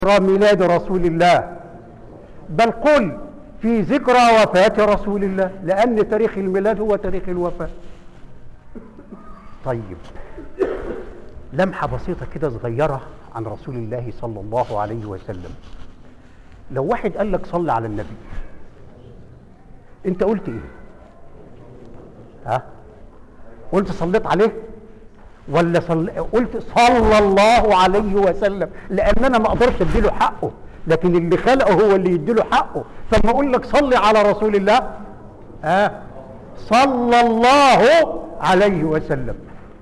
ميلاد رسول الله بل قل في ذكرى وفاة رسول الله لأن تاريخ الميلاد هو تاريخ الوفاة طيب لمحة بسيطة كده صغيرة عن رسول الله صلى الله عليه وسلم لو واحد قال لك صل على النبي انت قلت ايه ها قلت صليت عليه ولا صل... قلت صلى الله عليه وسلم لان انا ما اقدرش اديله حقه لكن اللي خلقه هو اللي يديله حقه فلما اقول لك صلي على رسول الله ها آه. صلى الله عليه وسلم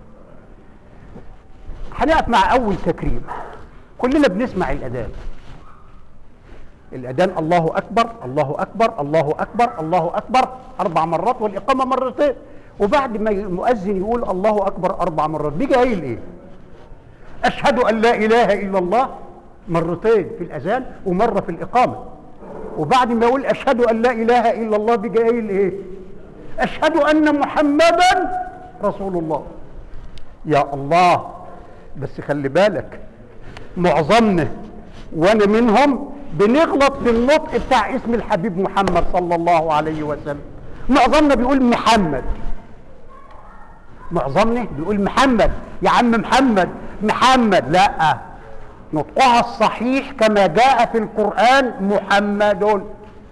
هنقف مع اول تكريم كلنا بنسمع الاذان الاذان الله اكبر الله اكبر الله اكبر الله اكبر اربع مرات والاقامه مرتين وبعد ما المؤذن يقول الله اكبر اربع مرات بيجي قايل ايه اشهد ان لا اله الا الله مرتين في الاذان ومره في الاقامه وبعد ما يقول اشهد ان لا اله الا الله بيجي قايل ايه اشهد ان محمدا رسول الله يا الله بس خلي بالك معظمنا وانا منهم بنغلط في النطق بتاع اسم الحبيب محمد صلى الله عليه وسلم معظمنا بيقول محمد معظمنا بيقول محمد يا عم محمد محمد لا نطقها الصحيح كما جاء في القرآن محمد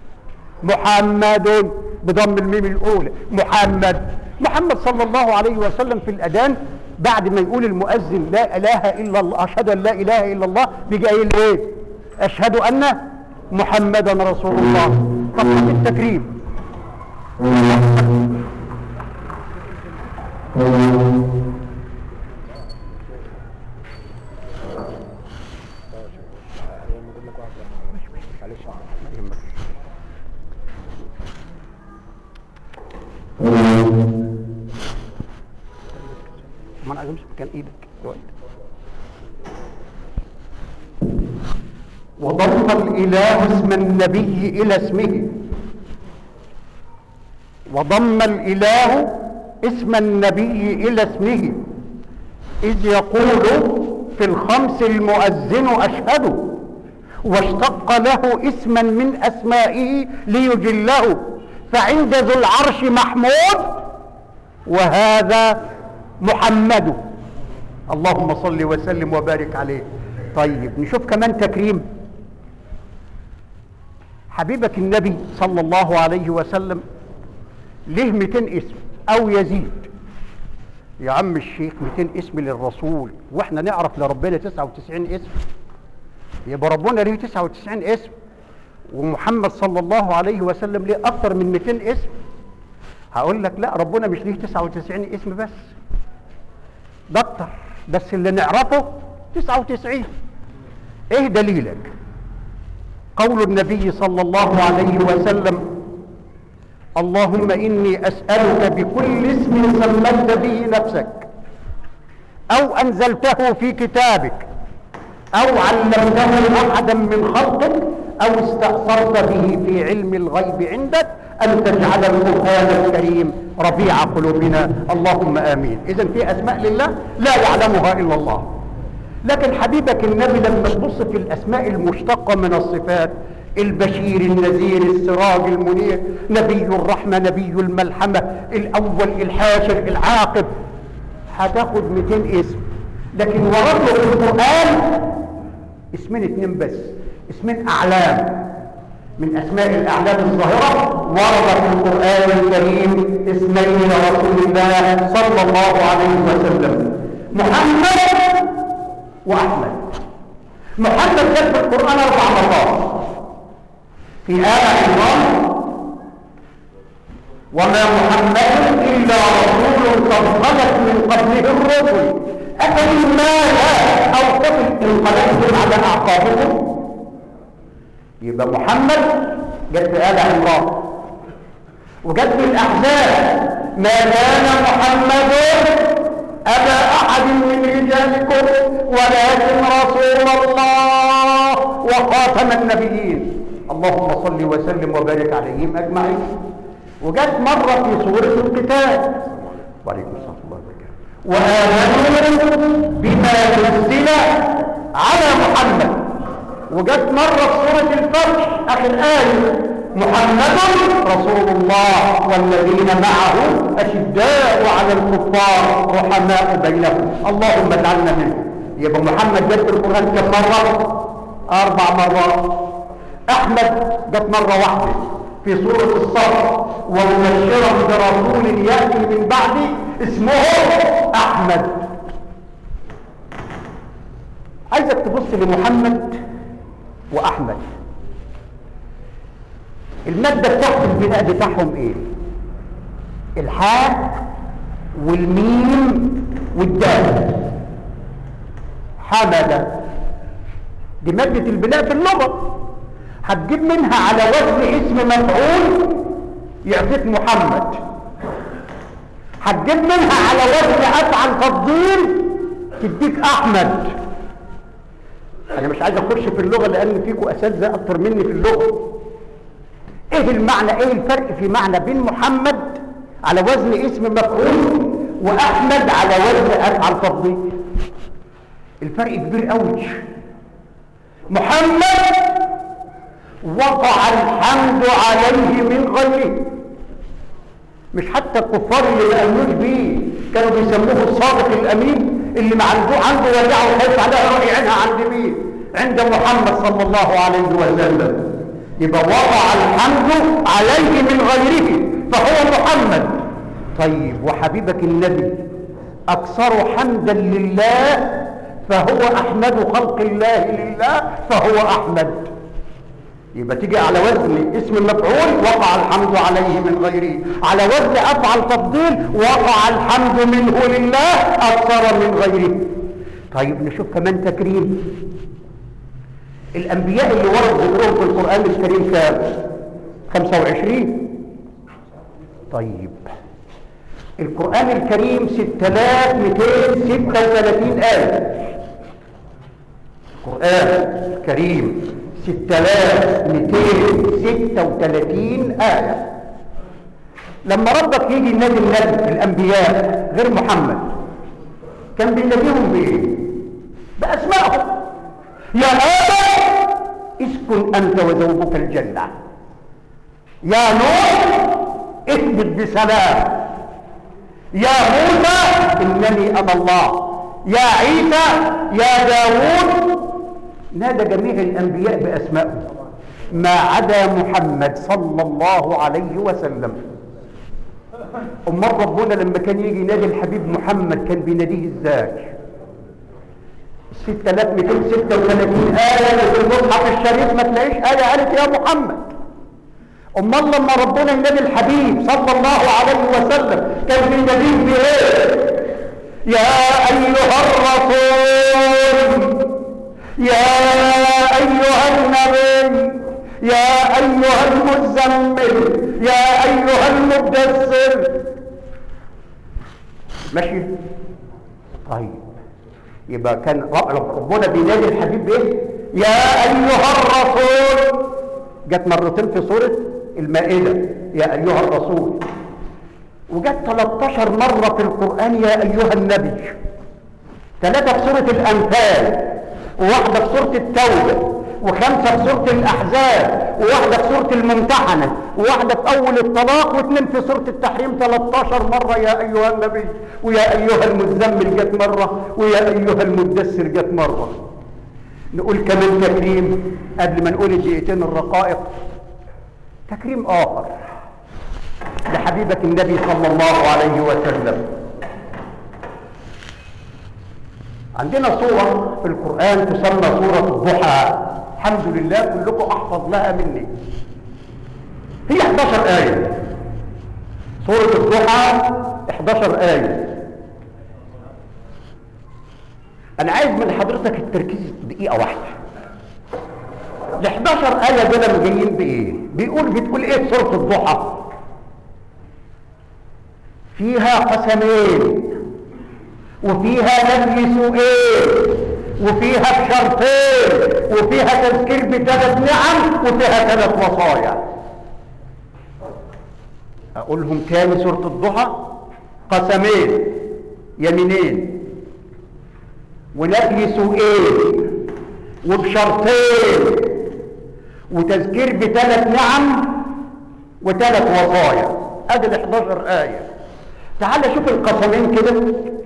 محمد بضم الميم الأولى محمد محمد صلى الله عليه وسلم في الأذان بعد ما يقول المؤذن لا إله إلا الله أشهد أن لا إله إلا الله بيجي قايل إيه أشهد أن محمدا رسول الله طب التكريم ما انا عايز مكان ايدك دلوقتي وضم الاله اسم النبي الى اسمه وضم الاله اسم النبي الى اسمه اذ يقول في الخمس المؤذن اشهد واشتق له اسما من اسمائه ليجله فعند ذو العرش محمود وهذا محمد اللهم صل وسلم وبارك عليه طيب نشوف كمان تكريم حبيبك النبي صلى الله عليه وسلم له 200 اسم او يزيد يا عم الشيخ 200 اسم للرسول واحنا نعرف لربنا 99 اسم يبقى ربنا ليه 99 اسم ومحمد صلى الله عليه وسلم ليه اكتر من 200 اسم هقول لك لا ربنا مش ليه 99 اسم بس ده اكتر بس اللي نعرفه 99 ايه دليلك قول النبي صلى الله عليه وسلم اللهم اني اسالك بكل اسم سميت به نفسك او انزلته في كتابك او علمته احدا من خلقك او استاثرت به في علم الغيب عندك ان تجعل القران الكريم ربيع قلوبنا اللهم امين اذا في اسماء لله لا يعلمها الا الله لكن حبيبك النبي لما تبص في الاسماء المشتقه من الصفات البشير النذير السراج المنير نبي الرحمه نبي الملحمه الاول الحاشر العاقب هتاخد 200 اسم لكن ورد في القران اسمين اتنين بس اسمين اعلام من اسماء الاعلام الظاهره ورد في القران الكريم اسمين رسول الله صلى الله عليه وسلم محمد واحمد محمد جاء في القران اربع مرات في آل عمران وما محمد إلا رسول قد خلت من قبله الرسل أفإن مات أو قتل انقلبتم على أعقابكم يبقى محمد جت في آل عمران وجت في الأحزاب ما كان محمد أبا أحد من رجالكم ولكن رسول الله وخاتم النبيين اللهم صل وسلم وبارك عليهم اجمعين وجت مره في سوره القتال وعليكم السلام الله وبركاته وامنوا بما نزل على محمد وجت مرة في سورة الفتح آخر آية محمد رسول الله والذين معه أشداء على الكفار رحماء بينهم اللهم اجعلنا منهم يبقى محمد جت في القرآن كم مرة؟ أربع مرات أحمد جت مرة واحدة في سورة الصف ومبشرا برسول يأتي من بعده اسمه أحمد عايزك تبص لمحمد وأحمد المادة بتاعت البناء بتاعهم ايه الحاء والميم والدال حمد دي مادة البناء في اللغة هتجيب منها على وزن اسم مفعول يعطيك محمد هتجيب منها على وزن افعل تفضيل تديك احمد انا مش عايز اخش في اللغه لان فيكم اساتذه اكتر مني في اللغه ايه المعنى ايه الفرق في معنى بين محمد على وزن اسم مفعول واحمد على وزن افعل تفضيل الفرق كبير قوي محمد وقع الحمد عليه من غيره مش حتى الكفار اللي ما امنوش بيه كانوا بيسموه الصادق الامين اللي ما عنده عنده وجعه وخايف عليها يروح يعينها عند مين عند محمد صلى الله عليه وسلم يبقى وقع الحمد عليه من غيره فهو محمد طيب وحبيبك النبي اكثر حمدا لله فهو احمد خلق الله لله فهو احمد يبقى تيجي على وزن اسم المفعول وقع الحمد عليه من غيره على وزن افعل تفضيل وقع الحمد منه لله اكثر من غيره طيب نشوف كمان تكريم الانبياء اللي ورد ذكرهم في القران الكريم كام 25 طيب القران الكريم 6236 ايه القران الكريم 6236 آية لما ربك يجي ينادي النبي الأنبياء غير محمد كان بيناديهم بإيه؟ بأسمائهم يا آدم اسكن أنت وزوجك الجنة يا نوح اثبت بسلام يا موسى إنني أنا الله يا عيسى يا داوود نادى جميع الأنبياء بأسمائهم ما عدا محمد صلى الله عليه وسلم أمال ربنا لما كان يجي ينادي الحبيب محمد كان بيناديه ازاي 6236 آية في المصحف الشريف ما تلاقيش آية قالت يا محمد أمال لما ربنا ينادي الحبيب صلى الله عليه وسلم كان بيناديه بإيه؟ يا أيها الرسول يا أيها النبي يا أيها المزمل يا أيها المدثر ماشي طيب يبقى كان ربنا بينادي الحبيب بايه يا أيها الرسول جت مرتين في سورة المائدة يا أيها الرسول وجت 13 مرة في القرآن يا أيها النبي ثلاثة في سورة الأنفال وواحدة في سورة التوبة وخمسة في سورة الأحزاب وواحدة في سورة الممتحنة وواحدة في أول الطلاق واثنين في سورة التحريم 13 مرة يا أيها النبي ويا أيها المزمل جت مرة ويا أيها المدثر جت مرة نقول كمان تكريم قبل ما نقول الدقيقتين الرقائق تكريم آخر لحبيبة النبي صلى الله عليه وسلم عندنا صورة في القرآن تسمى صورة الضحى الحمد لله كلكم أحفظ لها مني هي 11 آية سورة الضحى 11 آية أنا عايز من حضرتك التركيز دقيقة واحدة ال 11 آية دول جايين بإيه؟ بيقول بتقول إيه سورة الضحى؟ فيها قسمين وفيها نفي سؤال وفيها بشرطين وفيها تذكير بثلاث نعم وفيها ثلاث وصايا اقولهم تاني سوره الضحى قسمين يمينين ونفي سؤال وبشرطين وتذكير بثلاث نعم وثلاث وصايا ادي ال 11 آية تعال شوف القسمين كده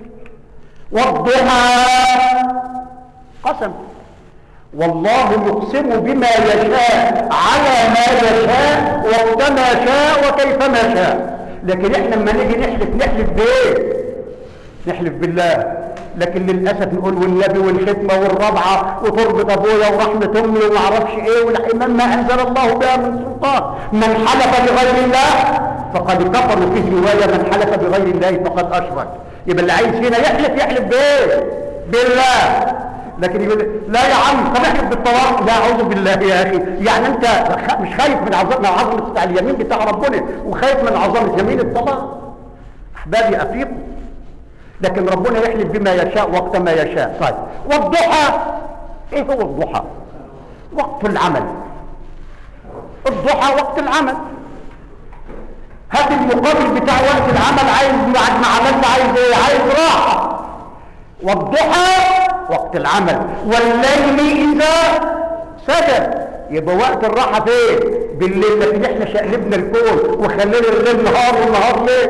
والضحى قسم والله يقسم بما يشاء على ما يشاء وقتما شاء وكيفما شاء لكن احنا لما نيجي نحلف نحلف بايه نحلف بالله لكن للاسف نقول والنبي والختمه والرضعه وتربط ابويا ورحمه امي وما اعرفش ايه والحمام ما انزل الله بها من سلطان من حلف بغير الله فقد كفر وفيه روايه من حلف بغير الله فقد اشرك يبقى اللي عايز فينا يحلف يحلف بايه بالله لكن يقول لا يا عم طب احلف بالطلاق لا اعوذ بالله يا اخي يعني انت خ- مش خايف من عظمه عظمه بتاع اليمين بتاع ربنا وخايف من عظمه يمين الطلاق احبابي افيقوا لكن ربنا يحلف بما يشاء وقت ما يشاء طيب والضحى ايه هو الضحى وقت العمل الضحى وقت العمل هات المقابل بتاع وقت العمل عايز بعد ما عملت عايز ايه عايز راحه والضحى وقت العمل والليل اذا سجى يبقى وقت الراحه فين بالليل لكن احنا شقلبنا الكون وخلينا الليل نهار والنهار ليل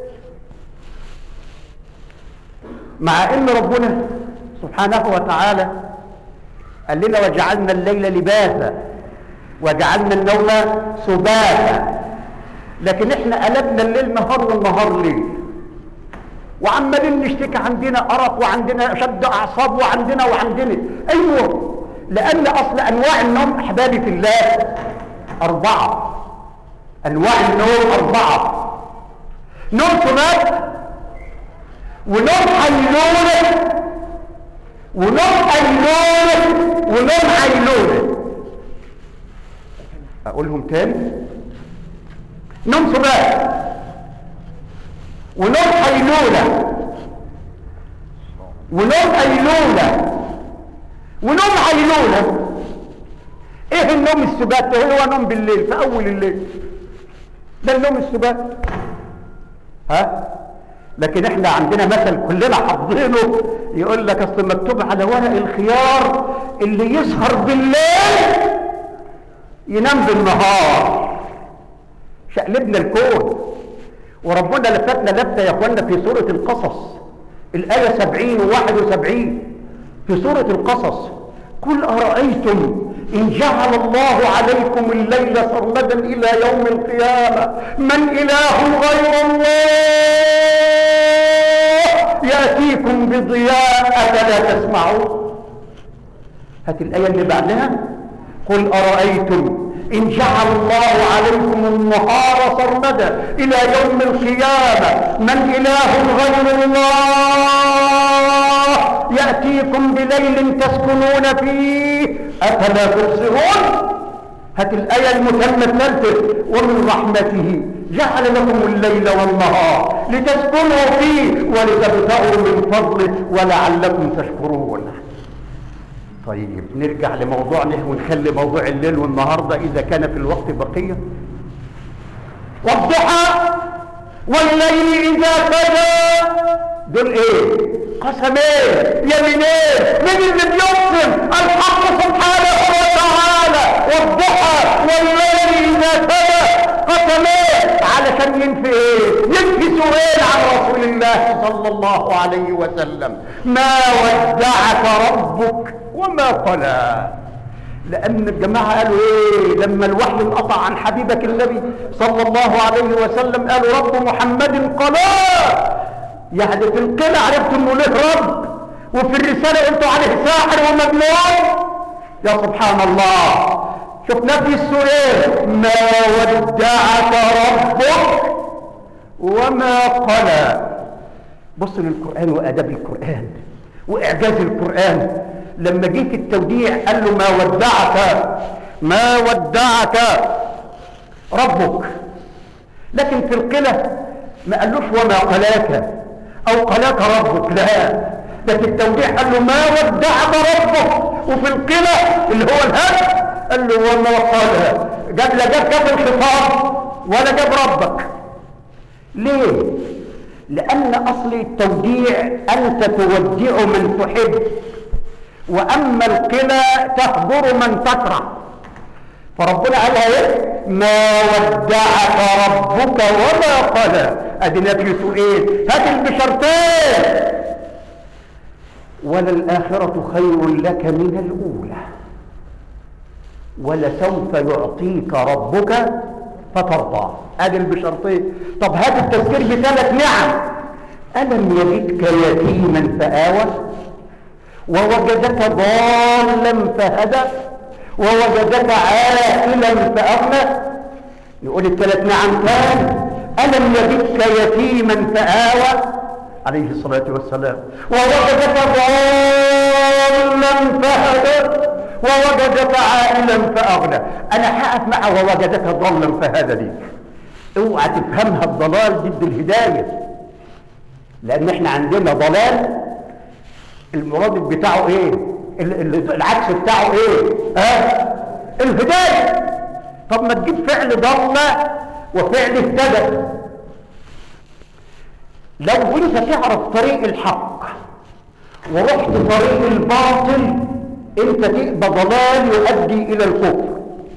مع ان ربنا سبحانه وتعالى قال لنا وجعلنا الليل لباسا وجعلنا النوم سباتا لكن احنا قلبنا الليل نهار والنهار ليل وعمالين نشتكي عندنا ارق وعندنا شد اعصاب وعندنا وعندنا ايوه لان اصل انواع النوم احبابي في الله اربعه انواع النوم اربعه نوم سبات ونوم حيلولة ونوم أيلولة ونوم حيلولة أقولهم تاني نوم سبات ونوم حيلولة ونوم أيلولة ونوم حيلولة ايه النوم السبات ده هو نوم بالليل في اول الليل ده النوم السبات ها لكن احنا عندنا مثل كلنا حافظينه يقول لك اصل مكتوب على ورق الخيار اللي يسهر بالليل ينام بالنهار شقلبنا الكون وربنا لفتنا لفته يا اخوانا في سوره القصص الايه 70 و71 في سوره القصص قل ارايتم ان جعل الله عليكم الليل سرمدا الى يوم القيامه من اله غير الله ياتيكم بضياء افلا تسمعون هات الايه اللي بعدها قل ارايتم ان جعل الله عليكم النهار سرمدا الى يوم القيامه من اله غير الله ياتيكم بليل تسكنون فيه افلا تبصرون هات الآية المتمة الثالثة ومن رحمته جعل لكم الليل والنهار لتسكنوا فيه ولتبتغوا من فضله ولعلكم تشكرون طيب نرجع لموضوعنا ونخلي موضوع الليل والنهار ده إذا كان في الوقت بقية والضحى والليل إذا سجى دول ايه قسمين يمينين من اللي بيقسم الحق سبحانه وتعالى والضحى والليل اذا سجى قسمين علشان ينفي ايه ينفي سؤال عن رسول الله صلى الله عليه وسلم ما ودعك ربك وما قلى لأن الجماعة قالوا إيه لما الوحي انقطع عن حبيبك النبي صلى الله عليه وسلم قالوا رب محمد قلاه يعني في القلة عرفت انه له رب وفي الرسالة قلتوا عليه ساحر ومجنون يا سبحان الله شوف نفي السؤال ما ودعك ربك وما قلى بص للقرآن وآداب القرآن وإعجاز القرآن لما جه في التوديع قال له ما ودعك ما ودعك ربك لكن في القلة ما قالوش وما قلاك او قلاك ربك لا ده في التوديع قال له ما ودعك ربك وفي القلة اللي هو الهد قال له وما قال جاب لا جاب كف الخطاب ولا جاب ربك ليه لان اصل التوديع انت تودع من تحب واما القلى تهجر من تكره فربنا قالها ايه ما ودعك ربك وما قلى ادي نبي ايه هات البشرتين وللآخرة خير لك من الأولى ولسوف يعطيك ربك فترضى ادي بشرطين طب هات التذكير بثلاث نعم ألم يجدك يتيما فآوى ووجدك ضالا فهدى ووجدك عائلا فأغنى نقول الثلاث نعم كان ألم يجدك يتيما فآوى عليه الصلاة والسلام ووجدك ضالا فهدى ووجدك عائلا فأغنى أنا هقف مع ووجدك ضالا فهدى دي اوعى تفهمها الضلال ضد الهداية لأن احنا عندنا ضلال المراد بتاعه ايه العكس بتاعه ايه ها الهداية طب ما تجيب فعل ضل وفعل اهتدى لو انت تعرف طريق الحق ورحت طريق الباطل انت تبقى ضلال يؤدي الى الكفر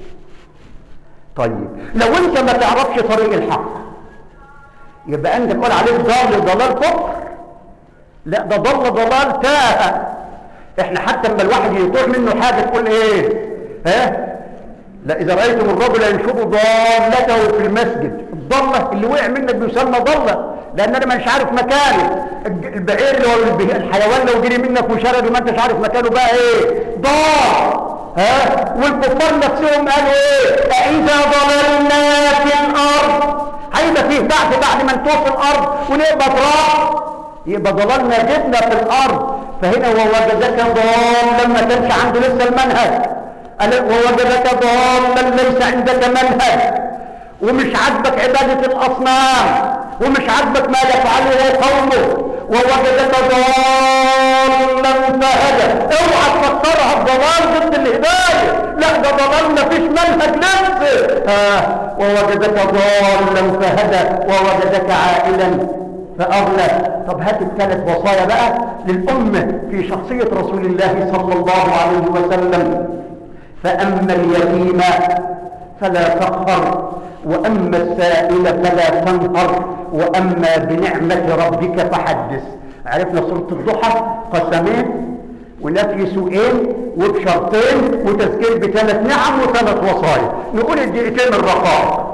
طيب لو انت ما تعرفش طريق الحق يبقى انت تقول عليك ضال ضلال كفر لا ده ضل ضلال تاه احنا حتى لما الواحد يطوع منه حاجه تقول ايه ها لا اذا رايتم الرجل ينشب ضالته في المسجد الضله اللي وقع منك بيسمى ضله لان انا مش عارف مكانه البعير اللي هو الحيوان لو جري منك وشرد ما انتش عارف مكانه بقى ايه ضال ها والكفار نفسهم قالوا ايه اذا ضللنا في الارض هيبقى فيه بعد بعد ما نتوه في الارض ونبقى تراب يبقى ضللنا جبنا في الارض فهنا ووجدك ضالا ما كانش عنده لسه المنهج ووجدك ضالا ليس عندك منهج ومش عاجبك عبادة الأصنام ومش عاجبك ما يفعله قومه ووجدك ضالا فهدى اوعى تفكرها الضلال ضد الهداية لا ده ضلال مفيش منهج نفسه آه ووجدك ضالا فهدى ووجدك عائلا فأغلى طب هات الثلاث وصايا بقى للأمة في شخصية رسول الله صلى الله عليه وسلم فأما اليتيم فلا تقهر وأما السائل فلا تنهر وأما بنعمة ربك فحدث عرفنا سورة الضحى قسمين ونفي سوءين وبشرطين وتذكير بثلاث نعم وثلاث وصايا نقول الدقيقتين الرقائق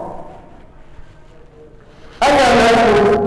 أيا نفس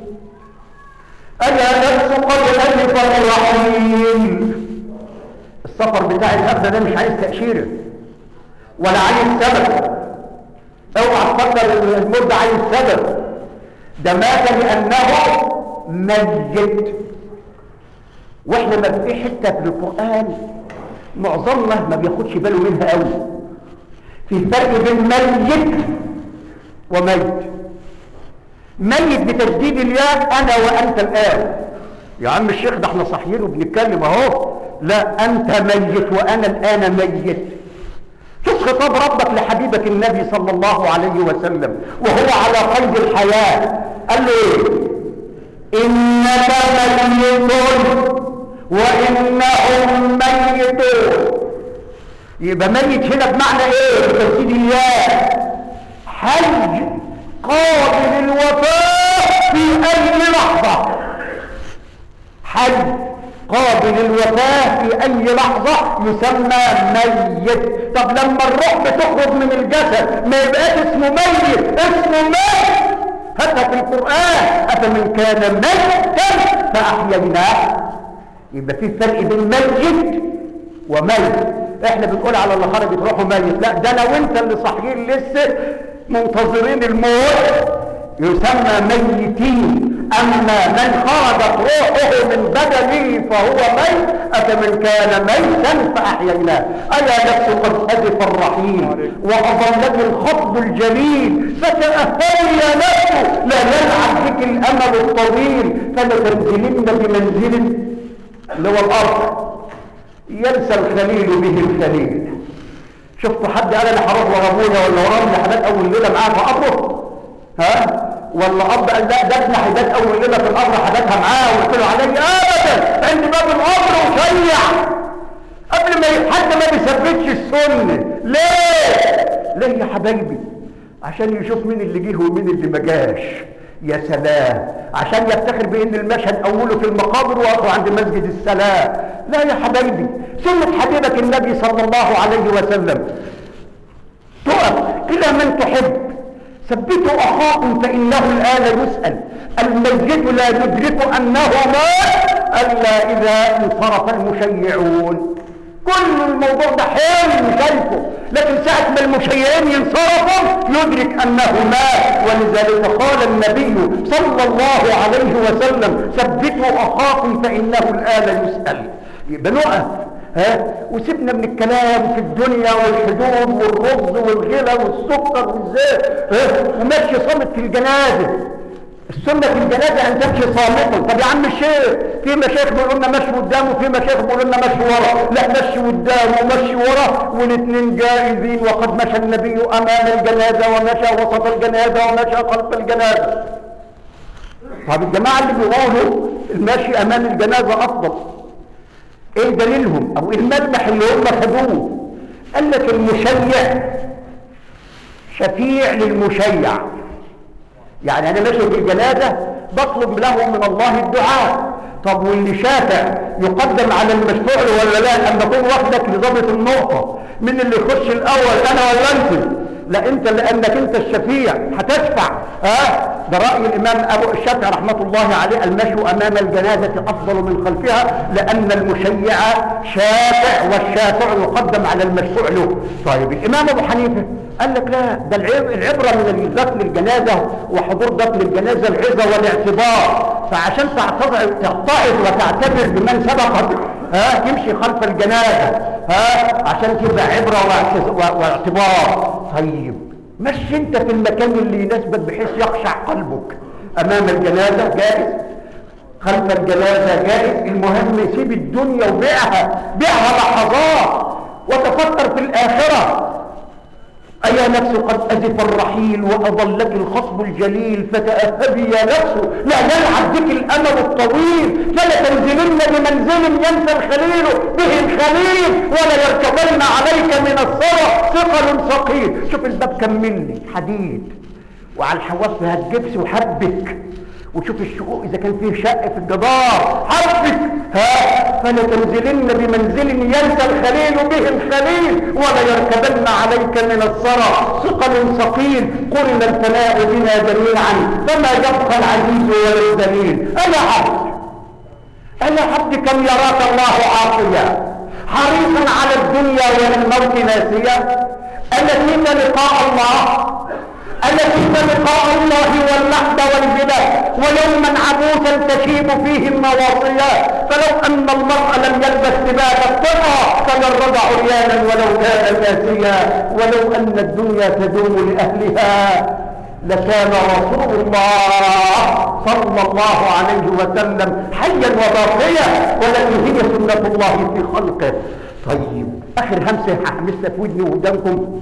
أيا نفس قد ألف الرحيم السفر بتاع الأخذ ده مش عايز تأشيرة ولا عايز سبب اوعى تفكر ان الموت عايز سبب ده مات لانه ميت واحنا ما في حته في القران معظمنا ما بياخدش باله منها قوي في فرق بين ميت وميت ميت بتجديد الياء انا وانت الان يا عم الشيخ ده احنا صاحيين وبنتكلم اهو لا انت ميت وانا الان ميت شوف خطاب ربك لحبيبك النبي صلى الله عليه وسلم وهو على قيد الحياة قال له ايه انك ميت وانهم ميتون يبقى ميت هنا بمعنى ايه بتسجيل الله حج قابل الوفاة في اي لحظة حج قابل الوفاة في أي لحظة يسمى ميت طب لما الروح بتخرج من الجسد ما يبقاش اسمه ميت اسمه ميت هاتها في القرآن أفمن كان ميتا فأحييناه يبقى في فرق بين ميت وميت احنا بنقول على اللي خرجت روحه ميت لا ده انا وانت اللي صاحيين لسه منتظرين الموت يسمى ميتين أما من خرجت روحه من بدنه فهو ميت أفمن كان ميتا فأحييناه أيا نفس قد أزف الرحيم وأظلت الخطب الجميل فتأهلي يا نفس لا يلعب بك الأمل الطويل فلتنزلن بمنزل اللي هو الأرض ينسى الخليل به الخليل شفتوا حد قال انا هروح ورا ابويا ولا ورا ابني حبات اول ليله معاه في قبره ها ولا اب قال لا ده ابن حداد اول ليله في القبر حدادها معاه وقلت له علي ابدا عند باب القبر وشيع قبل ما ي- حتى ما بيثبتش السنه ليه ليه يا حبايبي عشان يشوف مين اللي جه ومين اللي ما جاش يا سلام عشان يفتخر بان المشهد اوله في المقابر واخره عند مسجد السلام لا يا حبايبي سنه حبيبك النبي صلى الله عليه وسلم تقف إلى من تحب ثبتوا أخاكم فإنه الآن يسأل الميت لا يدرك أنه مات ألا إذا انصرف المشيعون كل الموضوع ده حلم شايفه لكن ساعة ما المشيعين ينصرفوا يدرك أنه مات ولذلك قال النبي صلى الله عليه وسلم ثبتوا أخاكم فإنه الآن يسأل يبقى نقف ها وسيبنا من الكلام في الدنيا والحدود والرز والغلا والسكر والزيت ها ومشي صامت في الجنازه السنه في الجنازه ان تمشي صامتا طب يا عم الشيخ في مشايخ بيقولوا لنا مشي قدام وفي مشايخ بيقولوا لنا مشي ورا لا مشي قدام ومشي ورا والاثنين جائزين وقد مشى النبي امام الجنازه ومشى وسط الجنازه ومشى خلف الجنازه طب الجماعه اللي بيقولوا المشي امام الجنازه افضل ايه دليلهم او ايه الملمح اللي هم خدوه قال لك المشيع شفيع للمشيع يعني انا ماشي في الجنازه بطلب له من الله الدعاء طب واللي شافع يقدم على المشفوع له ولا لا اما اكون واخدك لضبط النقطه مين اللي يخش الاول انا ولا انت لا انت لانك انت الشفيع هتشفع ها ده راي الامام ابو الشافعي رحمه الله عليه المشي امام الجنازه افضل من خلفها لان المشيع شافع والشافع يقدم على المشفوع له طيب الامام ابو حنيفه قال لك لا ده العب- العبره من دفن الجنازه وحضور دفن الجنازه العظه والاعتبار فعشان تعتبر تتعظ وتعتبر بمن سبقك ها تمشي خلف الجنازه ها عشان تبقى عبره واعت- واعتبار طيب مشي انت في المكان اللي يناسبك بحيث يخشع قلبك امام الجنازه جائز خلف الجنازه جائز المهم سيب الدنيا وبيعها بيعها لحظات وتفكر في الاخره أيا نفس قد أزف الرحيل وأضلك الخصب الجليل فتأهبي يا نفس لا يلعب بك الأمل الطويل فلا تنزلن بمنزل ينسى الخليل به الخليل ولا يركبن عليك من الثرى ثقل ثقيل شوف الباب كمل لي حديد وعلى الحواف فيها الجبس وحبك وشوف الشقوق اذا كان فيه شق في الجدار حبك ها فلا تنزلن بمنزل ينسى الخليل به الخليل ولا يركبن عليك من الثرى ثقل ثقيل قرن الفناء بنا جميعا فما يبقى العزيز ولا الذليل انا عبد انا عبد كم يراك الله عاصيا حريصا على الدنيا وللموت ناسيا أنسيت لقاء الله أنسيت لقاء الله واللحد والجبال ويوما عبوسا تشيب فيه النواصيات فلو أن المرء لم يلبس ثبات الطغى فجرد عريانا ولو كان ناسيا ولو أن الدنيا تدوم لأهلها لكان رسول الله صلى الله عليه وسلم حيا وباقيا ولكن هي سنة الله في خلقه طيب آخر همسة هحمسها في ودني قدامكم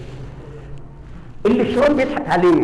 اللي الشيطان بيضحك عليه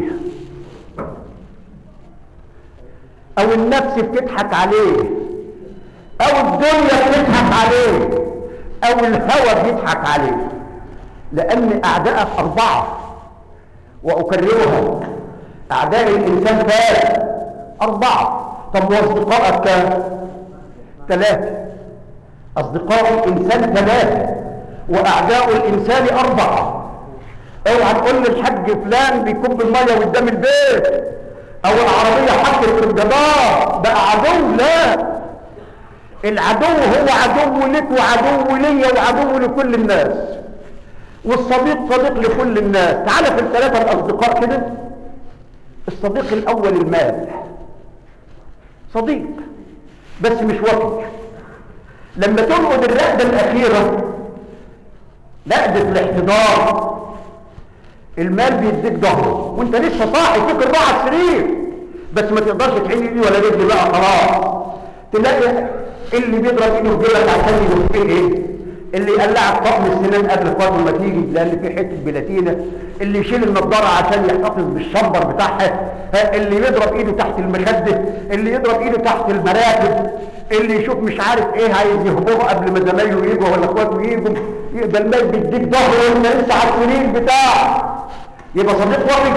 او النفس بتضحك عليه او الدنيا بتضحك عليه او الهوى بيضحك عليه لان اعدائك اربعه واكررها اعداء الانسان ثلاث اربعه طب واصدقائك كام ثلاثه اصدقاء الانسان ثلاثه واعداء الانسان اربعه اوعى تقول لي الحاج فلان بيكب الميه قدام البيت او العربيه حطت في الجدار بقى عدو لا العدو هو عدو لك وعدو ليا وعدو لكل الناس والصديق صديق لكل الناس تعال في الثلاثه الاصدقاء كده الصديق الاول المال صديق بس مش وفي لما تنقد الرقده الاخيره رقده الاحتضار المال بيديك ظهره وانت لسه صاحي فيك الراحه على السرير بس ما تقدرش تعين ايدي ولا رجلي بقى خلاص تلاقي اللي بيضرب ايده في جيبك عشان يدفيه ايه اللي يقلعك طقم السنان قبل فاضل ما تيجي لان في حته بلاتينه اللي يشيل النضاره عشان يحتفظ بالشمبر بتاعها ها، اللي يضرب ايده تحت المخده اللي يضرب ايده تحت المراكب اللي يشوف مش عارف ايه عايز يهبطه قبل ما زمايله يجوا ولا اخواته يجوا يبقى المال بيديك ظهره وانت لسه على السرير بتاعك يبقى صديق وفي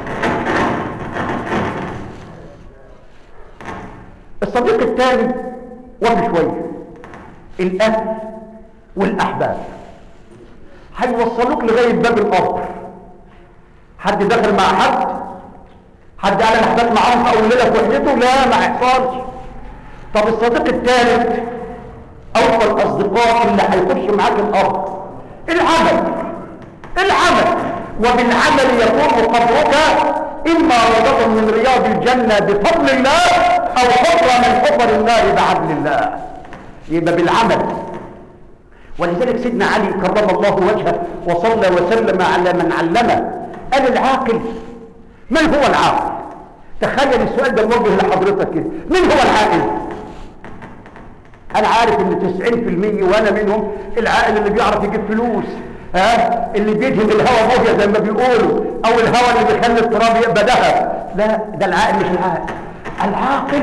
الصديق الثاني وفي شويه الاهل والاحباب هيوصلوك لغايه باب القبر حد دخل مع حد حد قال انا حدث معاهم في اول ليله في وحدته لا ما هيحصلش طب الصديق الثالث او الاصدقاء اللي هيخش معاك القبر العمل العمل وبالعمل يكون قبرك اما روضه من رياض الجنه بفضل الله او حفره من حفر النار بعدل الله يبقى بالعمل ولذلك سيدنا علي كرم الله وجهه وصلى وسلم على من علمه قال العاقل من هو العاقل تخيل السؤال ده موجه لحضرتك كده من هو العاقل انا عارف ان 90% وانا منهم العاقل اللي بيعرف يجيب فلوس ها اللي بيدهن الهواء بوهيه زي ما بيقولوا او الهواء اللي بيخلي التراب يبقى ذهب لا ده العاقل مش العاقل العاقل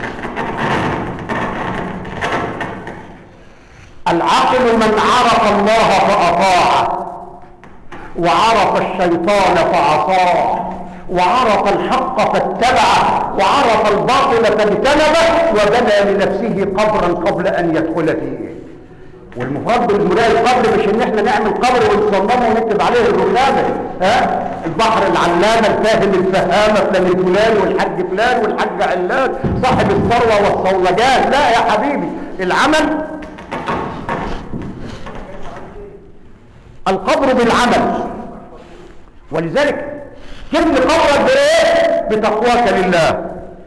العاقل من عرف الله فأطاعه وعرف الشيطان فعصاه وعرف الحق فاتبعه وعرف الباطل فاجتنبه وبنى لنفسه قبرا قبل ان يدخل فيه والمفرد بالبناء القبر مش ان احنا نعمل قبر ونصممه ونكتب عليه الرساله ها البحر العلامه الفاهم الفهامه فلان الفلاني والحاج فلان والحاج علان صاحب الثروه والصولجان لا يا حبيبي العمل القبر بالعمل ولذلك تبني قبرك بايه بتقواك لله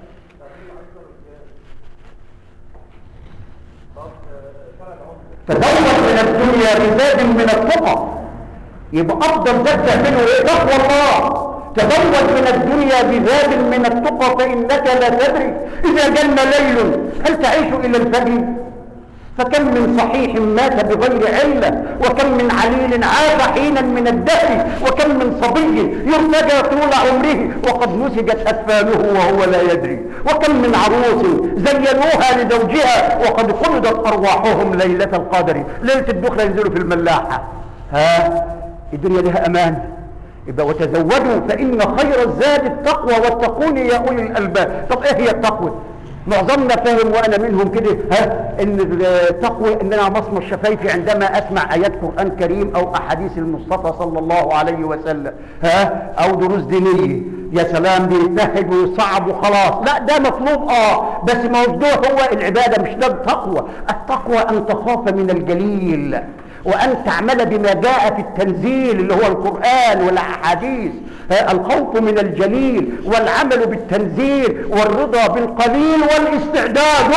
تزود من الدنيا بزاد من التقى يبقى افضل زاد تعمله ايه تقوى الله تزود من الدنيا بزاد من التقى فانك لا تدري اذا جن ليل هل تعيش الى الفجر فكم من صحيح مات بغير علة وكم من عليل عاش حينا من الدهر وكم من صبي يرتجى طول عمره وقد نسجت أكفانه وهو لا يدري وكم من عروس زينوها لزوجها وقد قبضت أرواحهم ليلة القدر ليلة الدخلة ينزلوا في الملاحة ها الدنيا لها أمان يبقى وتزودوا فإن خير الزاد التقوى واتقون يا أولي الألباب طب إيه هي التقوى معظمنا فاهم وانا منهم كده ها ان التقوى ان انا مصمى الشفايفي عندما اسمع ايات قران كريم او احاديث المصطفى صلى الله عليه وسلم ها او دروس دينيه يا سلام بيتهج ويصعب وخلاص لا ده مطلوب اه بس موضوع هو العباده مش ده التقوى التقوى ان تخاف من الجليل وأن تعمل بما جاء في التنزيل اللي هو القرآن والأحاديث الخوف من الجليل والعمل بالتنزيل والرضا بالقليل والاستعداد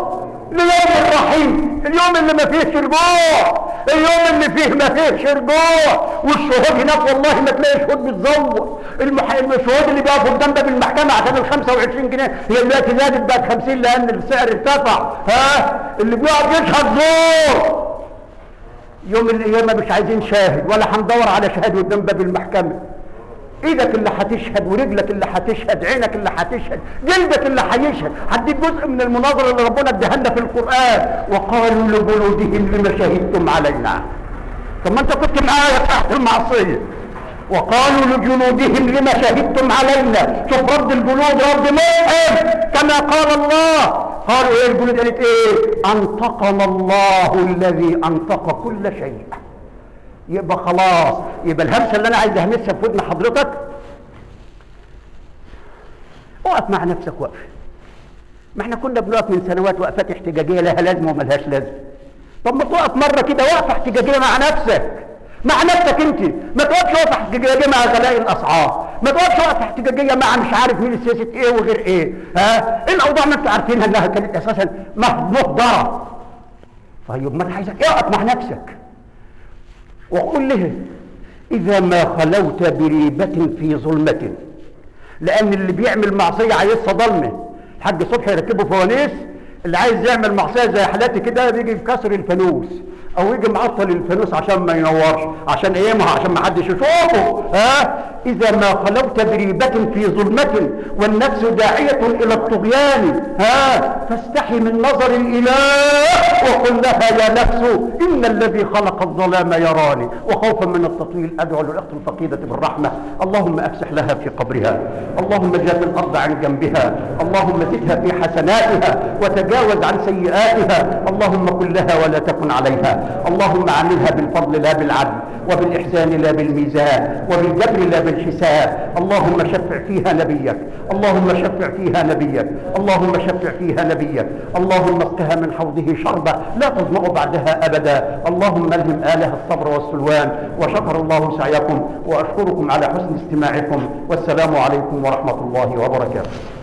ليوم الرحيم اليوم اللي ما فيهش رجوع اليوم اللي فيه ما فيهش رجوع والشهود هناك والله ما تلاقي شهود بتزور المح... الشهود اللي بيقفوا قدام باب المحكمه عشان ال 25 جنيه هي دلوقتي زادت بقت 50 لان السعر ارتفع ها اللي بيقعد يشهد زور يوم القيامة مش عايزين شاهد ولا هندور على شاهد قدام باب المحكمة ايدك اللي هتشهد ورجلك اللي هتشهد عينك اللي هتشهد جلدك اللي هيشهد هديك جزء من المناظرة اللي ربنا اداها لنا في القرآن وقالوا لجلودهم لما شهدتم علينا طب ما انت كنت معايا تحت المعصية وقالوا لجلودهم لما شهدتم علينا شوف رد الجلود رد مؤمن كما قال الله قالوا ايه الجلود قالت ايه انطقنا الله الذي انطق كل شيء يبقى خلاص يبقى الهمسه اللي انا عايز اهمسها في ودن حضرتك اقف مع نفسك وقف ما احنا كنا بنقف من سنوات وقفات احتجاجيه لها لازمه وملهاش لازمه طب ما تقف مره كده وقفه احتجاجيه مع نفسك مع نفسك انت ما تقفش وقفه احتجاجيه مع غلاء الاسعار ما تقفش وقفه احتجاجيه مع مش عارف مين سياسه ايه وغير ايه ها ايه الاوضاع ما انتوا عارفينها انها كانت اساسا مهدره طيب ما انا عايزك اقف مع نفسك وقل له اذا ما خلوت بريبه في ظلمه لان اللي بيعمل معصيه عايزها ظلمه الحاج صبحي يركبه فوانيس اللي عايز يعمل معصيه زي حالاتي كده بيجي بكسر الفانوس او يجي معطل الفانوس عشان ما ينورش عشان ايه ما عشان ما حدش يشوفه ها إذا ما خلوت بريبة في ظلمة والنفس داعية إلى الطغيان ها فاستحي من نظر الإله وقل لها يا نفس إن الذي خلق الظلام يراني وخوفا من التطويل أدعو للأخت الفقيدة بالرحمة اللهم أفسح لها في قبرها اللهم جاف الأرض عن جنبها اللهم زدها في حسناتها وتجاوز عن سيئاتها اللهم كن لها ولا تكن عليها اللهم عاملها بالفضل لا بالعدل وبالإحسان لا بالميزان وبالجبر لا بالحساب اللهم شفع فيها نبيك اللهم شفع فيها نبيك اللهم شفع فيها نبيك اللهم اسقها من حوضه شربة لا تظمأ بعدها أبدا اللهم الهم آلها الصبر والسلوان وشكر الله سعيكم وأشكركم على حسن استماعكم والسلام عليكم ورحمة الله وبركاته